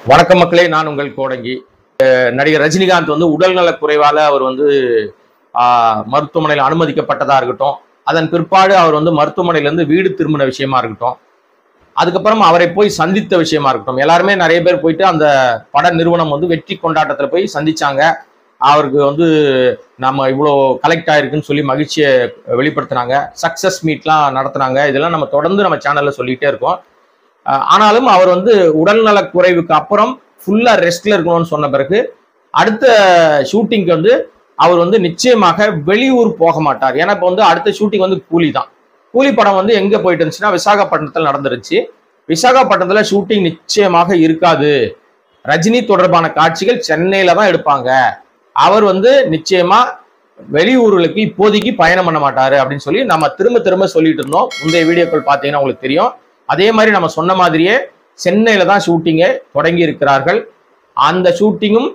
வணக்கம் மக்களே நான் உங்கள் கோடங்கி அஹ் நடிகர் ரஜினிகாந்த் வந்து உடல்நலக் குறைவால அவர் வந்து ஆஹ், மருத்துவமனையில் அனுமதிக்கப்பட்டதா இருக்கட்டும் அதன் பிற்பாடு அவர் வந்து மருத்துவமனையிலேருந்து வீடு திரும்பின விஷயமா இருக்கட்டும் அதுக்கப்புறம் அவரை போய் சந்தித்த விஷயமா இருக்கட்டும் எல்லாருமே நிறைய பேர் போயிட்டு அந்த பட நிறுவனம் வந்து வெற்றி கொண்டாட்டத்தில் போய் சந்திச்சாங்க அவருக்கு வந்து நம்ம இவ்வளோ கலெக்ட் ஆயிருக்குன்னு சொல்லி மகிழ்ச்சியை வெளிப்படுத்தினாங்க சக்சஸ் மீட்லாம் நடத்துனாங்க இதெல்லாம் நம்ம தொடர்ந்து நம்ம சேனல்ல சொல்லிட்டே இருக்கோம் அஹ் ஆனாலும் அவர் வந்து உடல்நலக் குறைவுக்கு அப்புறம் ஃபுல்லா ரெஸ்ட்ல இருக்கணும்னு சொன்ன பிறகு அடுத்த ஷூட்டிங்க்கு வந்து அவர் வந்து நிச்சயமாக வெளியூர் போக மாட்டார் ஏன்னா இப்போ வந்து அடுத்த ஷூட்டிங் வந்து கூலி தான் கூலி படம் வந்து எங்க போயிட்டு இருந்துச்சுன்னா விசாகப்பட்டினத்தில் நடந்துருச்சு விசாகப்பட்டினத்துல ஷூட்டிங் நிச்சயமாக இருக்காது ரஜினி தொடர்பான காட்சிகள் சென்னையில தான் எடுப்பாங்க அவர் வந்து நிச்சயமா வெளியூர்களுக்கு இப்போதைக்கு பயணம் பண்ண மாட்டாரு அப்படின்னு சொல்லி நம்ம திரும்ப திரும்ப சொல்லிட்டு இருந்தோம் முந்தைய வீடியோக்கள் பார்த்தீங்கன்னா உங்களுக்கு தெரியும் அதே மாதிரி நம்ம சொன்ன மாதிரியே சென்னையில தான் ஷூட்டிங்கை தொடங்கி இருக்கிறார்கள் அந்த ஷூட்டிங்கும்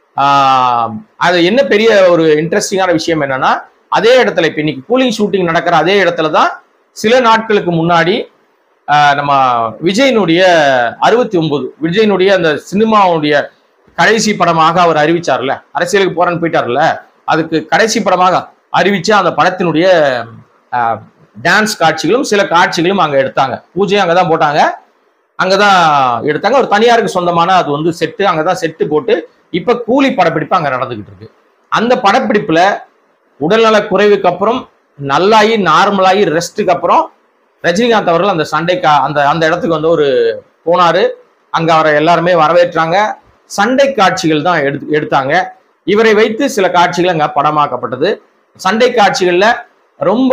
அது என்ன பெரிய ஒரு இன்ட்ரெஸ்டிங்கான விஷயம் என்னன்னா அதே இடத்துல இப்போ இன்னைக்கு கூலிங் ஷூட்டிங் நடக்கிற அதே இடத்துல தான் சில நாட்களுக்கு முன்னாடி ஆஹ், நம்ம விஜயனுடைய அறுபத்தி ஒன்பது விஜயனுடைய அந்த சினிமாவுடைய கடைசி படமாக அவர் அறிவிச்சார்ல அரசியலுக்கு போறேன்னு போயிட்டார்ல அதுக்கு கடைசி படமாக அறிவிச்ச அந்த படத்தினுடைய டான்ஸ் காட்சிகளும் சில காட்சிகளும் அங்க எடுத்தாங்க பூஜையும் அங்கதான் போட்டாங்க அங்கதான் எடுத்தாங்க ஒரு தனியாருக்கு சொந்தமான அது வந்து செட்டு அங்கதான் செட்டு போட்டு இப்ப கூலி படப்பிடிப்பு அங்க நடந்துகிட்டு இருக்கு அந்த படப்பிடிப்புல உடல்நல குறைவுக்கு அப்புறம் நல்லாயி நார்மலாகி ரெஸ்ட்டுக்கு அப்புறம் ரஜினிகாந்த் அவர்கள் அந்த சண்டை கா அந்த அந்த இடத்துக்கு வந்து ஒரு போனாரு அங்க அவரை எல்லாருமே வரவேற்றாங்க சண்டை காட்சிகள் தான் எடுத்து எடுத்தாங்க இவரை வைத்து சில காட்சிகள் அங்க படமாக்கப்பட்டது சண்டை காட்சிகள்ல ரொம்ப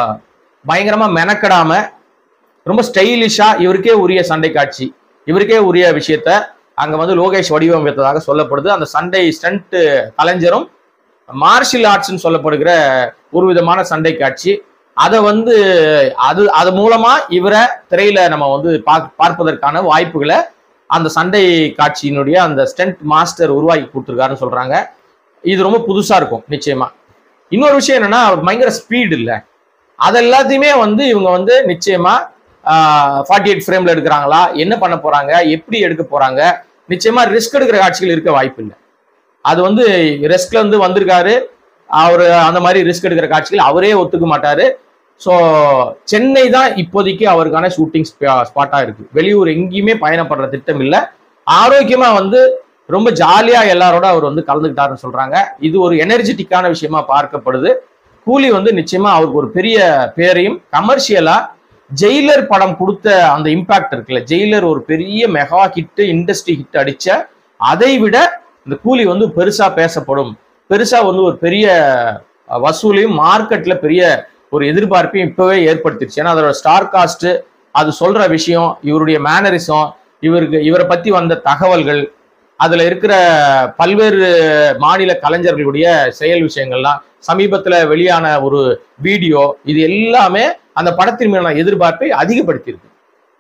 பயங்கரமா மெனக்கடாம ரொம்ப ஸ்டைலிஷா இவருக்கே உரிய சண்டை காட்சி இவருக்கே உரிய விஷயத்த அங்க வந்து லோகேஷ் வடிவமைத்ததாக சொல்லப்படுது அந்த சண்டை ஸ்டண்ட் கலைஞரும் மார்ஷியல் ஆர்ட்ஸ்னு சொல்லப்படுகிற ஒரு விதமான சண்டை காட்சி அதை வந்து அது அது மூலமா இவரை திரையில நம்ம வந்து பாக்- பார்ப்பதற்கான வாய்ப்புகளை அந்த சண்டை காட்சியினுடைய அந்த ஸ்டண்ட் மாஸ்டர் உருவாக்கி கொடுத்துருக்காருன்னு சொல்றாங்க இது ரொம்ப புதுசா இருக்கும் நிச்சயமா இன்னொரு விஷயம் என்னன்னா அவர் பயங்கர ஸ்பீடு இல்லை அது எல்லாத்தையுமே வந்து இவங்க வந்து நிச்சயமா ஃபார்ட்டி எயிட் ஃப்ரேம்ல எடுக்கிறாங்களா என்ன பண்ண போறாங்க எப்படி எடுக்க போறாங்க நிச்சயமா ரிஸ்க் எடுக்கிற காட்சிகள் இருக்க வாய்ப்பு இல்லை அது வந்து ரிஸ்க்ல இருந்து வந்திருக்காரு அவர் அந்த மாதிரி ரிஸ்க் எடுக்கிற காட்சிகள் அவரே ஒத்துக்க மாட்டாரு ஸோ சென்னை தான் இப்போதைக்கு அவருக்கான ஷூட்டிங் ஸ்பாட்டா இருக்கு வெளியூர் எங்கேயுமே பயணப்படுற திட்டம் இல்லை ஆரோக்கியமா வந்து ரொம்ப ஜாலியா எல்லாரோட அவர் வந்து கலந்துக்கிட்டாருன்னு சொல்றாங்க இது ஒரு எனர்ஜெட்டிக்கான விஷயமா பார்க்கப்படுது கூலி வந்து நிச்சயமா அவருக்கு ஒரு பெரிய பேரையும் கமர்ஷியலா ஜெயிலர் படம் கொடுத்த அந்த இம்பாக்ட் இருக்குல்ல ஜெயிலர் ஒரு பெரிய மெகா ஹிட் இண்டஸ்ட்ரி ஹிட் அடிச்ச அதை விட இந்த கூலி வந்து பெருசா பேசப்படும் பெருசா வந்து ஒரு பெரிய அஹ், வசூலையும் மார்க்கெட்ல பெரிய ஒரு எதிர்பார்ப்பையும் இப்பவே ஏற்படுத்திடுச்சு ஏன்னா அதோட ஸ்டார் காஸ்ட் அது சொல்ற விஷயம் இவருடைய மேனரிசம் இவருக்கு இவரை பத்தி வந்த தகவல்கள் அதுல இருக்கிற பல்வேறு மாநில கலைஞர்களுடைய செயல் விஷயங்கள்லாம் சமீபத்துல வெளியான ஒரு வீடியோ இது எல்லாமே அந்த படத்தின் மீதான எதிர்பார்ப்பை அதிகப்படுத்தியிருக்கு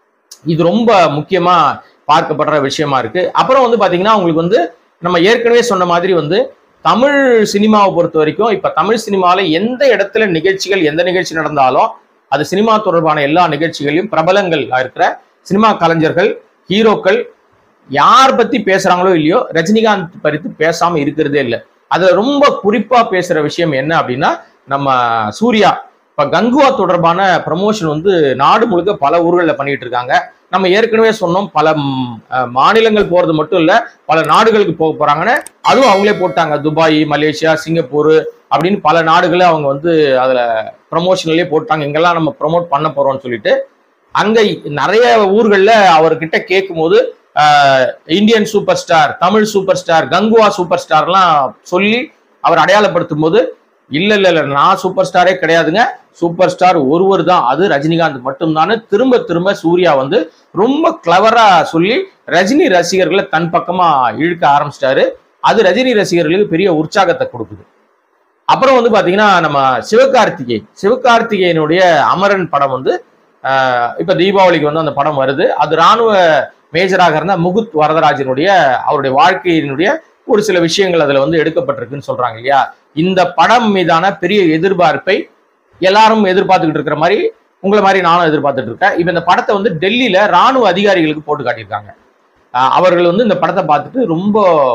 இது ரொம்ப முக்கியமா பார்க்கப்படுற விஷயமா இருக்கு அப்புறம் வந்து பாத்தீங்கன்னா உங்களுக்கு வந்து நம்ம ஏற்கனவே சொன்ன மாதிரி வந்து தமிழ் சினிமாவை பொறுத்த வரைக்கும் இப்ப தமிழ் சினிமால எந்த இடத்துல நிகழ்ச்சிகள் எந்த நிகழ்ச்சி நடந்தாலும் அது சினிமா தொடர்பான எல்லா நிகழ்ச்சிகளையும் பிரபலங்கள் இருக்கிற சினிமா கலைஞர்கள் ஹீரோக்கள் யார் பத்தி பேசுறாங்களோ இல்லையோ ரஜினிகாந்த் பறித்து பேசாம இருக்கிறதே இல்லை அதுல ரொம்ப குறிப்பா பேசுற விஷயம் என்ன அப்படின்னா நம்ம சூர்யா இப்ப கங்குவா தொடர்பான ப்ரமோஷன் வந்து நாடு முழுக்க பல ஊர்களில் பண்ணிட்டு இருக்காங்க நம்ம ஏற்கனவே சொன்னோம் பல ம், அஹ், மாநிலங்கள் போறது மட்டும் இல்ல பல நாடுகளுக்கு போக போறாங்கன்னு அதுவும் அவங்களே போட்டாங்க துபாய் மலேசியா சிங்கப்பூர் அப்படின்னு பல நாடுகளை அவங்க வந்து அதுல ப்ரமோஷன்லயே போட்டாங்க எங்கெல்லாம் நம்ம ப்ரமோட் பண்ண போறோம்னு சொல்லிட்டு அங்க நிறைய ஊர்கள்ல அவர்கிட்ட கேட்கும்போது ஆஹ், Indian super star Tamil super star Kanguva super ஸ்டார்லாம் சொல்லி அவர் அடையாளப்படுத்தும் போது இல்ல இல்ல இல்ல நான் சூப்பர் ஸ்டாரே கிடையாதுங்க சூப்பர் ஸ்டார் ஒருவர் தான் அது ரஜினிகாந்த் மட்டும்தான் திரும்ப திரும்ப சூர்யா வந்து ரொம்ப கிளவரா சொல்லி ரஜினி ரசிகர்களை தன் பக்கமா இழுக்க ஆரம்பிச்சிட்டாரு அது ரஜினி ரசிகர்களுக்கு பெரிய உற்சாகத்தை கொடுக்குது அப்புறம் வந்து பாத்தீங்கன்னா நம்ம சிவகார்த்திகேயன் சிவகார்த்திகேயனுடைய அமரன் படம் வந்து ஆஹ், இப்ப தீபாவளிக்கு வந்து அந்த படம் வருது அது ராணுவ மேஜராக இருந்த முகுத் வரதராஜனுடைய அவருடைய வாழ்க்கையினுடைய ஒரு சில விஷயங்கள் அதுல வந்து எடுக்கப்பட்டிருக்குன்னு சொல்றாங்க இல்லையா இந்த படம் மீதான பெரிய எதிர்பார்ப்பை எல்லாரும் எதிர்பார்த்துக்கிட்டு இருக்கிற மாதிரி உங்களை மாதிரி நானும் எதிர்பார்த்துட்டு இருக்கேன் இப்போ இந்த படத்தை வந்து டெல்லியில ராணுவ அதிகாரிகளுக்கு போட்டு காட்டியிருக்காங்க ஆஹ் அவர்கள் வந்து இந்த படத்தை பார்த்துட்டு ரொம்ப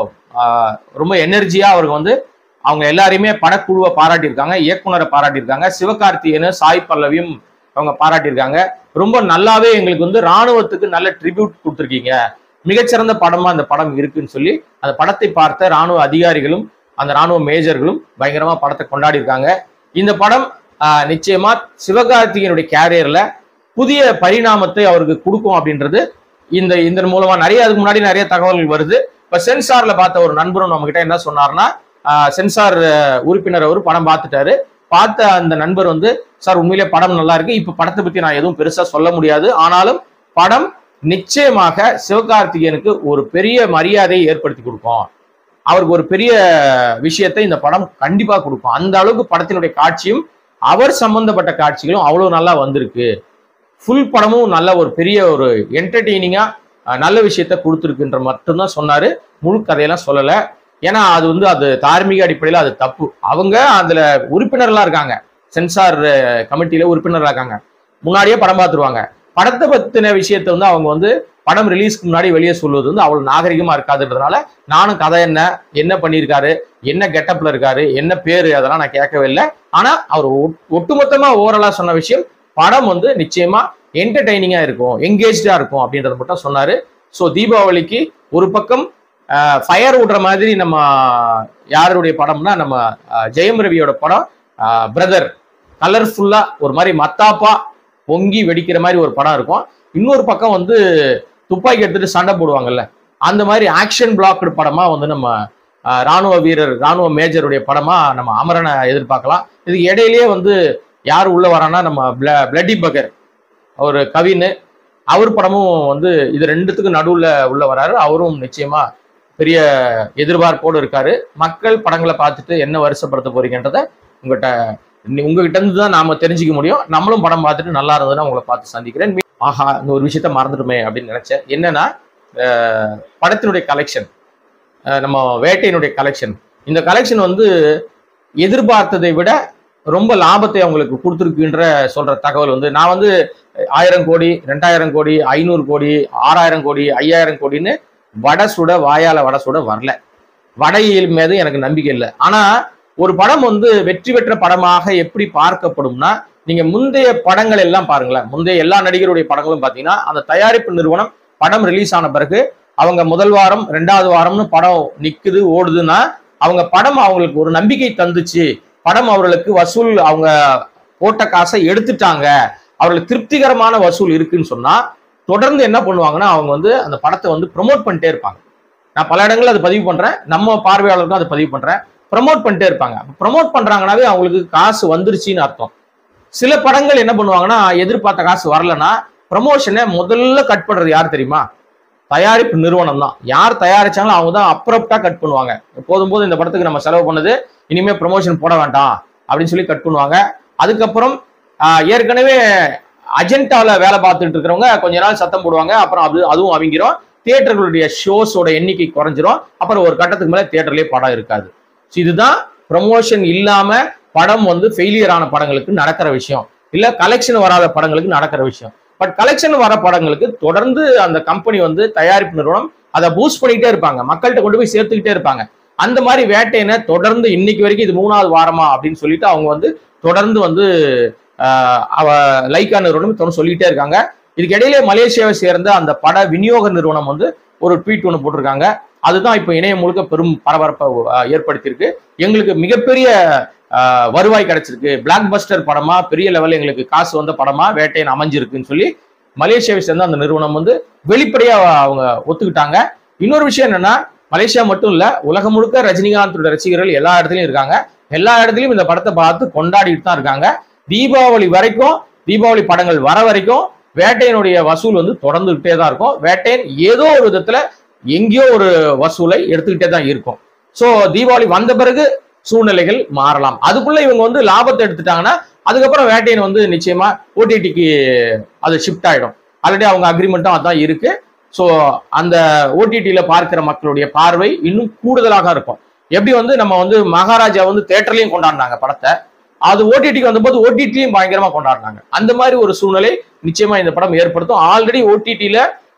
ஆஹ் ரொம்ப எனர்ஜியா அவருக்கு வந்து அவங்க எல்லாரையுமே படக்குழுவை பாராட்டியிருக்காங்க இயக்குனரை பாராட்டியிருக்காங்க சிவகார்த்திகேயனு சாய் பல்லவியும் அவங்க பாராட்டியிருக்காங்க ரொம்ப நல்லாவே எங்களுக்கு வந்து ராணுவத்துக்கு நல்ல ட்ரிபியூட் கொடுத்துருக்கீங்க மிகச்சிறந்த படமா அந்த படம் இருக்குன்னு சொல்லி அந்த படத்தை பார்த்த ராணுவ அதிகாரிகளும் அந்த ராணுவ மேஜர்களும் பயங்கரமா படத்தை கொண்டாடி இருக்காங்க இந்த படம் ஆஹ், நிச்சயமா சிவகார்த்திகேயனுடைய கேரியர்ல புதிய பரிணாமத்தை அவருக்கு கொடுக்கும் அப்படின்றது இந்த இதன் மூலமா நிறைய அதுக்கு முன்னாடி நிறைய தகவல்கள் வருது இப்ப சென்சார்ல பார்த்த ஒரு நண்பரும் நம்ம கிட்ட என்ன சொன்னார்னா ஆஹ், சென்சார் அஹ், உறுப்பினர் அவர் படம் பார்த்துட்டாரு பார்த்த அந்த நண்பர் வந்து சார் உண்மையிலே படம் நல்லா இருக்கு இப்ப படத்தை பத்தி நான் எதுவும் பெருசா சொல்ல முடியாது ஆனாலும் படம் நிச்சயமாக சிவகார்த்திகேயனுக்கு ஒரு பெரிய மரியாதையை ஏற்படுத்தி கொடுக்கும் அவருக்கு ஒரு பெரிய விஷயத்தை இந்த படம் கண்டிப்பா கொடுக்கும் அந்த அளவுக்கு படத்தினுடைய காட்சியும் அவர் சம்பந்தப்பட்ட காட்சிகளும் அவ்வளவு நல்லா வந்திருக்கு ஃபுல் படமும் நல்ல ஒரு பெரிய ஒரு என்டர்டெய்னிங்கா நல்ல விஷயத்த கொடுத்துருக்குன்ற மட்டும்தான் சொன்னாரு முழு கதையெல்லாம் சொல்லல ஏன்னா அது வந்து அது தார்மீக அடிப்படையில் அது தப்பு அவங்க அதுல உறுப்பினர்களா இருக்காங்க சென்சார் கமிட்டியில உறுப்பினர்களா இருக்காங்க முன்னாடியே படம் பார்த்துருவாங்க படத்தை பத்தின விஷயத்த வந்து அவங்க வந்து படம் ரிலீஸ்க்கு முன்னாடி வெளியே சொல்வது வந்து அவ்வளவு நாகரிகமா இருக்காதுன்றதுனால நானும் கதை என்ன என்ன பண்ணியிருக்காரு என்ன கெட்டப்ல இருக்காரு என்ன பேரு அதெல்லாம் நான் கேட்கவே இல்லை ஆனா அவர் ஒட்- ஒட்டுமொத்தமா ஓவரலா சொன்ன விஷயம் படம் வந்து நிச்சயமா என்டர்டைனிங்கா இருக்கும் எங்கேஜா இருக்கும் அப்படின்றத மட்டும் சொன்னாரு ஸோ தீபாவளிக்கு ஒரு பக்கம் ஃபயர் விடுற மாதிரி நம்ம யாருடைய படம்னா நம்ம அஹ், ஜெயம் ரவியோட படம் பிரதர் கலர்ஃபுல்லா ஒரு மாதிரி மத்தாப்பா பொங்கி வெடிக்கிற மாதிரி ஒரு படம் இருக்கும் இன்னொரு பக்கம் வந்து துப்பாக்கி எடுத்துட்டு சண்டை போடுவாங்கல்ல அந்த மாதிரி ஆக்ஷன் பிளாக்டு படமா வந்து நம்ம அஹ், ராணுவ வீரர் ராணுவ மேஜருடைய படமா நம்ம அமரனை எதிர்பார்க்கலாம் இதுக்கு இடையிலேயே வந்து யார் உள்ள வரான்னா நம்ம பிள- பிளட்டி பகர் அவர் கவின் அவர் படமும் வந்து இது ரெண்டுத்துக்கும் நடுவுல உள்ள வராரு அவரும் நிச்சயமா பெரிய எதிர்பார்ப்போடு இருக்காரு மக்கள் படங்களை பார்த்துட்டு என்ன வருஷப்படுத்த போறீங்கன்றத உங்ககிட்ட நீ- உங்ககிட்ட இருந்து தான் நாம தெரிஞ்சுக்க முடியும் நம்மளும் படம் பார்த்துட்டு நல்லா இருந்ததுன்னா உங்களை பார்த்து சந்திக்கிறேன் மீ- ஆஹா இந்த ஒரு விஷயத்த மறந்துட்டுமே அப்படின்னு நினைச்சேன் என்னன்னா அஹ், படத்தினுடைய கலெக்ஷன் நம்ம வேட்டையினுடைய கலெக்ஷன் இந்த கலெக்ஷன் வந்து எதிர்பார்த்ததை விட ரொம்ப லாபத்தை அவங்களுக்கு கொடுத்துருக்குன்ற சொல்ற தகவல் வந்து நான் வந்து ஆயிரம் கோடி ரெண்டாயிரம் கோடி ஐநூறு கோடி ஆறாயிரம் கோடி ஐயாயிரம் கோடின்னு வட சுட வாயால வட சுட வரல வடையில் மீது எனக்கு நம்பிக்கை இல்லை ஆனா ஒரு படம் வந்து வெற்றி பெற்ற படமாக எப்படி பார்க்கப்படும்னா நீங்க முந்தைய படங்கள் எல்லாம் பாருங்களேன் முந்தைய எல்லா நடிகருடைய படங்களும் பாத்தீங்கன்னா அந்த தயாரிப்பு நிறுவனம் படம் ரிலீஸ் ஆன பிறகு அவங்க முதல் வாரம் ரெண்டாவது வாரம்னு படம் நிக்குது ஓடுதுன்னா அவங்க படம் அவங்களுக்கு ஒரு நம்பிக்கை தந்துச்சு படம் அவர்களுக்கு வசூல் அவங்க போட்ட காசை எடுத்துட்டாங்க அவர்களுக்கு திருப்திகரமான வசூல் இருக்குன்னு சொன்னா தொடர்ந்து என்ன பண்ணுவாங்கன்னா அவங்க வந்து அந்த படத்தை வந்து ப்ரொமோட் பண்ணிட்டே இருப்பாங்க நான் பல இடங்கள்ல அதை பதிவு பண்றேன் நம்ம பார்வையாளருக்கும் அதை பதிவு பண்றேன் ப்ரமோட் பண்ணிட்டே இருப்பாங்க ப்ரமோட் பண்றாங்கனாவே அவங்களுக்கு காசு வந்துருச்சுன்னு அர்த்தம் சில படங்கள் என்ன பண்ணுவாங்கன்னா எதிர்பார்த்த காசு வரலன்னா ப்ரமோஷனை முதல்ல கட் பண்றது யார் தெரியுமா தயாரிப்பு நிறுவனம் தான் யார் தயாரிச்சாங்களோ அவங்க தான் அப்ரப்டா கட் பண்ணுவாங்க போதும் போது இந்த படத்துக்கு நம்ம செலவு பண்ணது இனிமே ப்ரமோஷன் போட வேண்டாம் அப்படின்னு சொல்லி கட் பண்ணுவாங்க அதுக்கப்புறம் ஆஹ், ஏற்கனவே அஜெண்டால வேலை பார்த்துட்டு இருக்கிறவங்க கொஞ்ச நாள் சத்தம் போடுவாங்க அப்புறம் அது அதுவும் அவங்கிரும் தியேட்டர்களுடைய ஷோஸோட எண்ணிக்கை குறைஞ்சிரும் அப்புறம் ஒரு கட்டத்துக்கு மேல தியேட்டர்லயே படம் இருக்காது So இதுதான் ப்ரமோஷன் இல்லாம படம் வந்து ஃபெயிலியர் ஆன படங்களுக்கு நடக்கிற விஷயம் இல்ல கலெக்ஷன் வராத படங்களுக்கு நடக்கிற விஷயம் பட் கலெக்ஷன் வர படங்களுக்கு தொடர்ந்து அந்த கம்பெனி வந்து தயாரிப்பு நிறுவனம் அதை பூஸ்ட் பண்ணிக்கிட்டே இருப்பாங்க மக்கள்கிட்ட கொண்டு போய் சேர்த்துக்கிட்டே இருப்பாங்க அந்த மாதிரி வேட்டையினை தொடர்ந்து இன்னைக்கு வரைக்கும் இது மூணாவது வாரமா அப்படின்னு சொல்லிட்டு அவங்க வந்து தொடர்ந்து வந்து ஆஹ், அவ லைக்கா நிறுவனம் தொடர்ந்து சொல்லிக்கிட்டே இருக்காங்க இதுக்கு இடையிலே மலேசியாவை சேர்ந்த அந்த பட விநியோக நிறுவனம் வந்து ஒரு ட்வீட் ஒன்று போட்டிருக்காங்க அதுதான் இப்போ இணையம் முழுக்க பெரும் பரபரப்பை ஆஹ், ஏற்படுத்தியிருக்கு எங்களுக்கு மிகப்பெரிய ஆஹ், வருவாய் கிடைச்சிருக்கு பிளாக் பஸ்டர் படமா பெரிய லெவலில் எங்களுக்கு காசு வந்த படமா வேட்டையன் அமைஞ்சிருக்குன்னு சொல்லி மலேசியாவை சேர்ந்த அந்த நிறுவனம் வந்து வெளிப்படையா அவங்க ஒத்துக்கிட்டாங்க இன்னொரு விஷயம் என்னன்னா மலேசியா மட்டும் இல்ல உலகம் முழுக்க ரஜினிகாந்தோட ரசிகர்கள் எல்லா இடத்துலயும் இருக்காங்க எல்லா இடத்துலயும் இந்த படத்தை பார்த்து கொண்டாடிட்டு தான் இருக்காங்க தீபாவளி வரைக்கும் தீபாவளி படங்கள் வர வரைக்கும் வேட்டையனுடைய வசூல் வந்து தொடர்ந்துகிட்டே தான் இருக்கும் வேட்டையன் ஏதோ ஒரு விதத்துல எங்கேயோ ஒரு வசூலை எடுத்துக்கிட்டே தான் இருக்கும் சோ தீபாவளி வந்த பிறகு சூழ்நிலைகள் மாறலாம் அதுக்குள்ள இவங்க வந்து லாபத்தை எடுத்துட்டாங்கன்னா அதுக்கப்புறம் வேட்டையன் வந்து நிச்சயமா ஓடிடிக்கு அது ஷிஃப்ட் ஆயிடும் ஆல்ரெடி அவங்க அக்ரிமெண்ட்டும் அதான் இருக்கு ஸோ அந்த ஓடிடியில பார்க்கிற மக்களுடைய பார்வை இன்னும் கூடுதலாக இருக்கும் எப்படி வந்து நம்ம வந்து மகாராஜா வந்து தேட்டர்லயும் கொண்டாடினாங்க படத்தை அது ஓடிடிக்கு வந்தபோது ஓடிடிலையும் பயங்கரமா கொண்டாடினாங்க அந்த மாதிரி ஒரு சூழ்நிலை நிச்சயமா இந்த படம் ஏற்படுத்தும் ஆல்ரெடி ஓடிடியில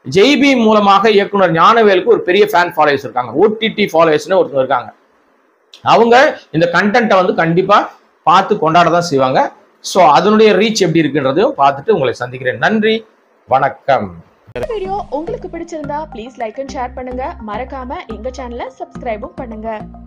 ஜெய்பி மூலமாக இயக்குனர் ஞானவேலுக்கு ஒரு பெரிய ஃபேன் ஃபாலோவர்ஸ் இருக்காங்க ஓடிடி ஃபாலோவர்ஸ்னு ஒருத்தர் இருக்காங்க அவங்க இந்த கண்டென்ட்டை வந்து கண்டிப்பா பார்த்து கொண்டாட தான் செய்வாங்க ஸோ அதனுடைய ரீச் எப்படி இருக்குன்றதையும் பார்த்துட்டு உங்களை சந்திக்கிறேன் நன்றி வணக்கம் இந்த வீடியோ உங்களுக்கு பிடிச்சிருந்தா ப்ளீஸ் லைக் அண்ட் ஷேர் பண்ணுங்க மறக்காம எங்க சேனலை சப்ஸ்கிரைபும் பண்ணுங்க